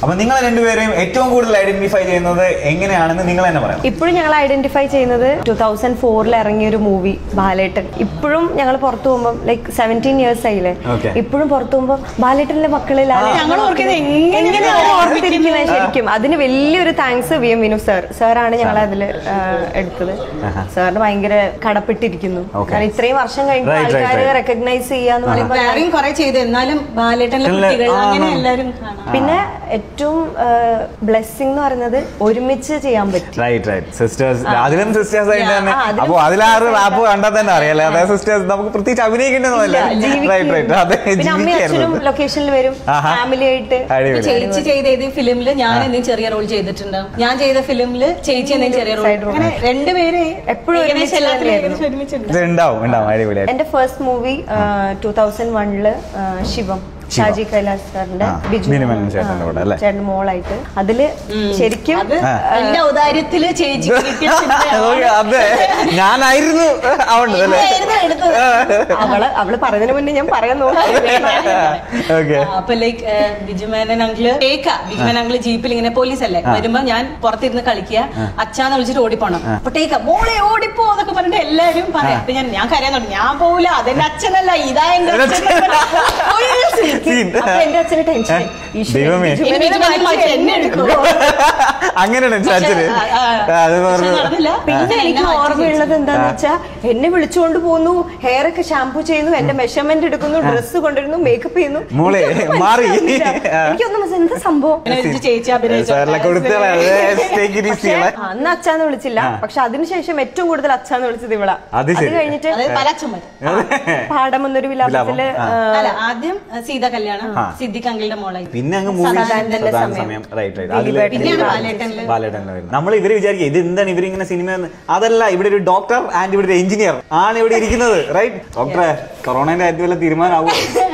അപ്പൊ നിങ്ങൾ രണ്ടുപേരെയും ഏറ്റവും കൂടുതൽ ഐഡന്റിഫൈ ചെയ്യുന്നത് എങ്ങനെയാണെന്ന് നിങ്ങൾ തന്നെ പറയാം ഇപ്പോഴും ഞങ്ങൾ ഐഡന്റിഫൈ ചെയ്യുന്നത് ടൂ തൗസൻഡ് ഫോറിൽ ഇറങ്ങിയ ഒരു മൂവി ബാലേട്ടൻ ഇപ്പോഴും ഞങ്ങൾ പുറത്തു പോകുമ്പോൾ ലൈക്ക് സെവൻറ്റീൻ ഇയേഴ്സ് ആയില്ലേ Okay. ഇപ്പോഴും പുറത്തു പോകുമ്പോൾ ബാലേട്ടന്റെ മക്കളിലാണ് ഞങ്ങൾ ഓർക്കുന്നത് എങ്ങനെ എങ്ങനെയാണ് ഓർത്തിരിക്കുന്നത് ശരിക്കും അതിന് വലിയൊരു thanks V M Vinu sir സാറാണ് ഞങ്ങൾ അതിൽ എടുത്തത് സാറിന് ഭയങ്കര കടപ്പെട്ടിരിക്കുന്നു Okay. കാരണം ഇത്രയും വർഷം കഴിഞ്ഞ Right, right, ആൾക്കാർ right. റെക്കഗ്നൈസ് ചെയ്യാന്ന് പറയുമ്പോൾ വേറെയും കുറെ ചെയ്ത് എന്നാലും ബാലേട്ടനിലെ ഇല്ല, കുട്ടികൾ ആ, അങ്ങനെ ആ. എല്ലാരും കാണാം പിന്നെ ഏറ്റവും ബ്ലെസ്സിങ് എന്ന് പറയുന്നത് ഒരുമിച്ച് ചെയ്യാൻ പറ്റും റൈറ്റ് റൈറ്റ് സിസ്റ്റേഴ്സ് അതിലും സിസ്റ്റേഴ്സ് ആയിട്ട് Yeah, തന്നെ ആ, അതിലും അപ്പൊ അതിലാറ് റാപ്പ് കണ്ടാൽ തന്നെ അറിയാലേ അതായത് സിസ്റ്റേഴ്സ് നമുക്ക് പ്രത്യേകിച്ച് അഭിനയിക്കേണ്ടതല്ല റൈറ്റ് റൈറ്റ് അതെ പിന്നെ അമ്മയും അച്ഛനും ജീവിക്കായിരുന്നു ലൊക്കേഷനിൽ വരും ആഹാ. ഫാമിലി ആയിട്ട് അടിപൊളി ചേച്ചി ചെയ്ത ഏത് ഫിലിമില് ഞാൻ എന്തെങ്കിലും ചെറിയ റോൾ ചെയ്തിട്ടുണ്ടാവും ഞാൻ ചെയ്ത ഫിലിമില് ചേച്ചി എന്തെങ്കിലും ചെറിയ റോൾ Side role. അങ്ങനെ രണ്ടുപേരെ എപ്പോഴും ഏകദേശം ഒരുമിച്ച് എല്ലാത്തിലും തന്നെയായിരുന്നു. ഏകദേശം ഒരുമിച്ചുണ്ട് ഇത് ഉണ്ടാവും ഉണ്ടാവും അടിപൊളിയായിട്ട് എന്റെ ഫസ്റ്റ് മൂവി ടൂ തൗസൻഡ് വണ്ണില് ശിവം ഷാജി കൈലാസ് സാറിന്റെ ആ, ബിജു ബിനു മേനോൻ ചേട്ടന്റെ കൂടെ, അല്ലേ? ചേട്ടൻ മോളായിട്ട് അതില് ശരിക്കും അത് ആ. എന്റെ ഔദാര്യത്തില് ചേച്ചി കിട്ടിയ സിനിമയാണ്. ഓക്കേ, അതെ ഞാനായിരുന്നു അവിടെ അല്ലേ ഇതായിരുന്നു എടുത്തത്. അവള് അവള് പറഞ്ഞതിന് മുന്നേ ഞാൻ പറയാൻ നോക്കി ഓക്കെ ആ, അപ്പൊ ലൈക്ക് ബിജുമേനൻ അങ്കിള് കേക്ക ബിജുമേനൻ അങ്കിള് ജീപ്പിൽ ഇങ്ങനെ പോലീസ് അല്ലേ വരുമ്പോ ഞാൻ പുറത്തിരുന്ന് കളിക്കുക അച്ഛാന്ന് വിളിച്ചിട്ട് ഓടിപ്പോണം അപ്പൊ ടേക്ക മോളെ ഓടിപ്പോ എന്നൊക്കെ പറഞ്ഞിട്ട് എല്ലാരും പറയാം അപ്പൊ ഞാൻ ഞാൻ കരയാൻ തുടങ്ങി ഞാൻ പോവില്ല അതെന്റെ അച്ഛനല്ല ഇതാ എന്റെ അച്ഛൻ Full scene. Scene. അപ്പൊ എന്റെ അച്ഛന് ടെൻഷൻ ദൈവമേ. ഇനി ബിജുമേനൻ മാറ്റി എന്നെ എടുക്കുമോ? അങ്ങനെയാണ് ചാച്ചന് ആ, ആ, ആ. അത് പക്ഷെ പറഞ്ഞു നടന്നില്ല. പിന്നെ എനിക്ക് എന്നെ മാറ്റി ഓർമ്മയുള്ളത് എന്താന്ന് വെച്ചാ എന്നെ വിളിച്ചുകൊണ്ട് പോകുന്നു ഹെയർ ഒക്കെ ഷാമ്പു ചെയ്യുന്നു എന്റെ മെഷർമെന്റ് എടുക്കുന്നു ഡ്രസ്സ് കൊണ്ടുവരുന്നു മേക്കപ്പ് ചെയ്യുന്നു മോളെ, എനിക്കൊന്നും മാറി. മനസ്സിലാവുന്നില്ല. ആ. എനിക്കൊന്നും മനസ്സിലാ- എന്താ സംഭവം എന്നെ വിളിച്ച് ചേച്ചി അഭിനയിച്ചു സാറിനെ കൊടുത്തളെ ടേക്ക് ഇറ്റ് ഈസി പക്ഷേ അന്ന് അച്ഛാന്ന് വിളിച്ചില്ല പക്ഷെ അതിനുശേഷം ഏറ്റവും കൂടുതൽ അച്ഛാന്ന് വിളിച്ചത് ഇവളാ അത് ശരി. കഴിഞ്ഞിട്ട് അതായത് പല അച്ഛന്മാര് പാഠം എന്നൊരു വിലാപത്തില് വിലാപം, ആ, അല്ല ആദ്യം അഹ് സീത കല്യാണം സിദ്ദിഖ് അങ്കിളുടെ മോളായി പിന്നെ അങ്ങ് മൂവി സദാനന്ദന്റെ പ്രധാന സമയം. സമയം റൈറ്റ് റൈറ്റ് ദിലീപ് അതില് ഏട്ടൻ. പിന്നെയാണ് ബാലേട്ടനില് ബാലേട്ടനിൽ വരുന്നത് നമ്മൾ ഇവര് വിചാരിക്കുക ഇത് എന്താണ് ഇവരിങ്ങനെ സിനിമ എന്ന് അതല്ല ഇവിടെ ഒരു ഡോക്ടർ ആൻഡ് ഇവിടെ ഒരു എഞ്ചിനീയർ ആണ് ഇവിടെ ഇരിക്കുന്നത് റൈറ്റ് ഡോക്ടറെ കൊറോണന്റെ കാര്യത്തിൽ വല്ല തീരുമാനമാവോ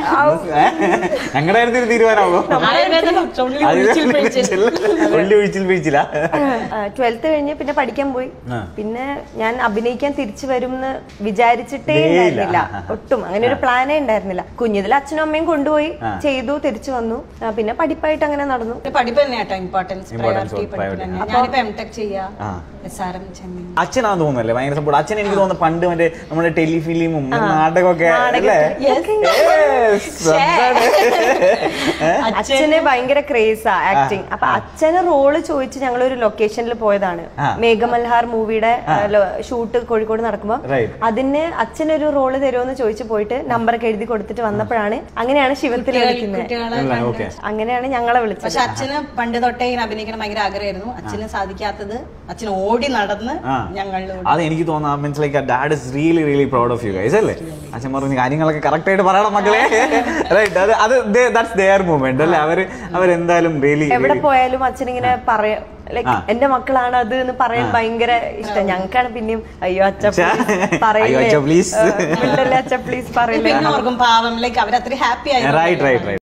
ഞങ്ങളുടെ കാര്യത്തിൽ ഒരു തീരുമാനമാവോ ആയുർവേദം തൊഴിൽ ഒഴിച്ചിൽ പിഴിച്ചിൽ. വെള്ളി ഒഴിച്ചിൽ വീഴ്ചില്ല ട്വൽത്ത് കഴിഞ്ഞ് പിന്നെ പഠിക്കാൻ പോയി ആ. പിന്നെ ഞാൻ അഭിനയിക്കാൻ തിരിച്ചു വരും എന്ന് വിചാരിച്ചിട്ടേ ഇല്ല. ഉണ്ടായിരുന്നില്ല ആ, ആ. ഒട്ടും അങ്ങനെ ഒരു പ്ലാനേ ഉണ്ടായിരുന്നില്ല കുഞ്ഞിതിൽ അച്ഛനും അമ്മയും കൊണ്ടുപോയി ആ. ചെയ്തു തിരിച്ചു വന്നു ആ, പിന്നെ പഠിപ്പായിട്ട് അങ്ങനെ നടന്നു പിന്നെ പഠിപ്പ് തന്നെയാട്ടോ ഇമ്പോർട്ടൻസ് Importance, പ്രയോറിറ്റി പഠിപ്പ് priority. തന്നെ ഞാനിപ്പോ എം ടെക് ചെയ്യാ ആ. എസ് ആർ എം ചെന്നൈ അച്ഛനാന്ന് തോന്നുന്നല്ലേ ഭയങ്കര സപ്പോർട്ട് അച്ഛൻ എനിക്ക് തോന്നുന്നു പണ്ട് മറ്റേ നമ്മുടെ ടെലിഫിലിമും നാടകമൊക്കെ അല്ലേ Yes, അതാണ്. അച്ഛന് ഭയങ്കര ക്രേസാ ആക്ടിങ് അപ്പൊ അച്ഛന് റോള് ചോദിച്ച് ഞങ്ങൾ ഒരു ലൊക്കേഷനിൽ പോയതാണ് ആ. മേഘമൽഹാർ മൂവിയുടെ ഷൂട്ട് കോഴിക്കോട് നടക്കുമ്പോ Right. അതിന് അച്ഛനൊരു റോള് തരുമെന്ന് ചോദിച്ചു പോയിട്ട് നമ്പറൊക്കെ എഴുതി കൊടുത്തിട്ട് വന്നപ്പോഴാണ് അങ്ങനെയാണ് ശിവത്തിൽ വിളിക്കുന്നത് കുട്ടികളെ അല്ല, കണ്ട്. okay. അങ്ങനെയാണ് ഞങ്ങളെ വിളിച്ചത് പക്ഷെ അച്ഛന് പണ്ട് തൊട്ടേ ഇങ്ങനെ അഭിനയിക്കണം ഭയങ്കര ആഗ്രഹമായിരുന്നു അച്ഛന് സാധിക്കാത്തത് അച്ഛൻ ഓടി നടന്ന് ആ. ഞങ്ങളുടെ കൂടെ അത് എനിക്ക് തോന്നുന്നു means like dad is really really proud of you guys അല്ലേ അച്ഛൻ പറഞ്ഞ കാര്യങ്ങളൊക്കെ കറക്റ്റ് ആയിട്ട് പറയണം മക്കളെ റൈറ്റ് അത് അത് ദാറ്റ്സ് ദെയർ മൂവ്മെന്റ് അല്ലേ അവര് അവരെന്തായാലും റിയലി എവിടെ പോയാലും അച്ഛൻ ഇങ്ങനെ പറയാ ലൈക്ക് ആ. എന്റെ മക്കളാണ് അത് എന്ന് പറയാൻ ഭയങ്കര ഇഷ്ടം ഞങ്ങൾക്കാണ് പിന്നെയും അയ്യോ അച്ഛ അച്ഛാ, പറയില്ലേ അയ്യോ, അച്ഛാ, please. ആ, മിണ്ടല്ലേ അച്ഛ പ്ലീസ് പറയില്ലേ പിന്നെ ഓർക്കും പാവം ലൈക്ക് അവരത്ര ഹാപ്പി ആയി റൈറ്റ് റൈറ്റ് റൈറ്റ്